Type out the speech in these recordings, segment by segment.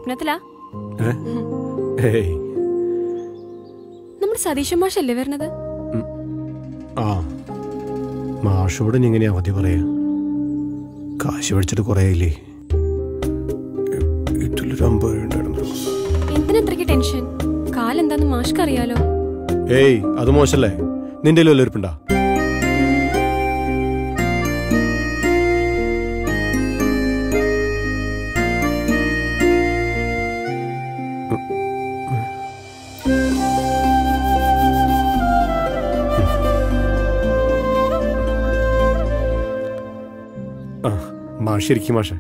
സ്വപ്നത്തിലാ ഏ? ഏയ് നമ്മുടെ സതീശൻ മാഷല്ലേ വരണത് ആ മാഷോട് ഇനി എങ്ങനെയാ അവധി പറയാ കാശ് മേടിച്ചിട്ട് കുറേ ആയില്ലേ വീട്ടിലൊരു അമ്പത് രൂപ ഉണ്ടായിരുന്നു എന്തിനത്രയ്ക്ക് ടെൻഷൻ കാലെന്താന്ന് മാഷ്ക്ക് അറിയാലോ ഏയ് അത് മോശല്ലേ നിന്റെ വല്ല ഇരിപ്പുണ്ടാ ആ മാഷ് ഇരിക്കും മാഷെ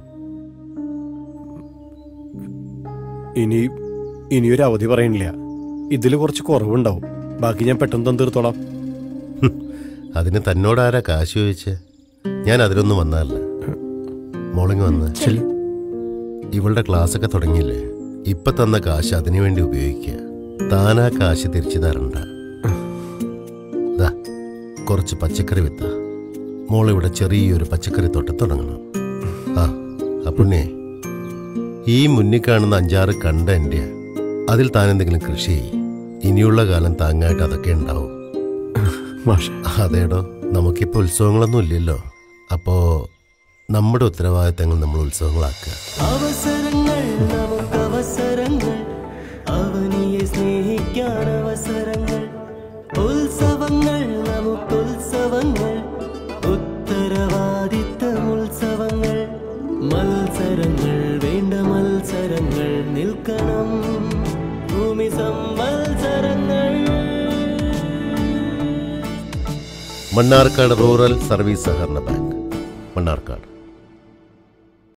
ഇനി ഇനിയൊരു അവധി പറയണില്ല ഇതിൽ കുറച്ച് കുറവുണ്ടാവും ബാക്കി ഞാൻ പെട്ടെന്ന് തന്നു തീർത്തോളാം അതിന് തന്നോടാരാ കാശ് ചോദിച്ചേ ഞാൻ അതിലൊന്നും വന്നതല്ല മോളിങ് വന്ന് ചെല്ല്. ഇവളുടെ ക്ലാസ്സൊക്കെ തുടങ്ങിയില്ലേ ഇപ്പൊ തന്ന കാശ് അതിനു വേണ്ടി ഉപയോഗിക്കുക താനാ കാശ് തിരിച്ചു തരണ്ട ദാ കുറച്ച് പച്ചക്കറി വിത്ത മോളിവിടെ ചെറിയൊരു പച്ചക്കറി തോട്ടം തുടങ്ങണം ആ അപ്പുണ്ണേ ഈ മുന്നിൽ കാണുന്ന അഞ്ചാറ് കണ്ട എൻ്റെ അതിൽ താൻ എന്തെങ്കിലും കൃഷി ചെയ്യ് ഇനിയുള്ള കാലം താങ്ങായിട്ട് അതൊക്കെ ഉണ്ടാവും മാഷെ അതേടോ നമുക്കിപ്പോൾ ഉത്സവങ്ങളൊന്നും ഇല്ലല്ലോ അപ്പോ നമ്മുടെ ഉത്തരവാദിത്തങ്ങൾ നമ്മൾ ഉത്സവങ്ങളാക്കുക അവസരങ്ങൾ നമുക്ക് അവസരങ്ങൾ അവനിയെ സ്നേഹിക്കാൻ അവസരങ്ങൾ ഉത്സവങ്ങൾ നമുക്ക് ഉത്സവങ്ങൾ ഉത്തരവാദിത്തം ഉത്സവങ്ങൾ മത്സരങ്ങൾ വേണ്ട മത്സരങ്ങൾ നിൽക്കണം ഭൂമി സംവത്സരങ്ങൾ മണ്ണാർക്കാട് റൂറൽ സർവീസ് സഹകരണ ബാങ്ക് മണ്ണാർക്കാട്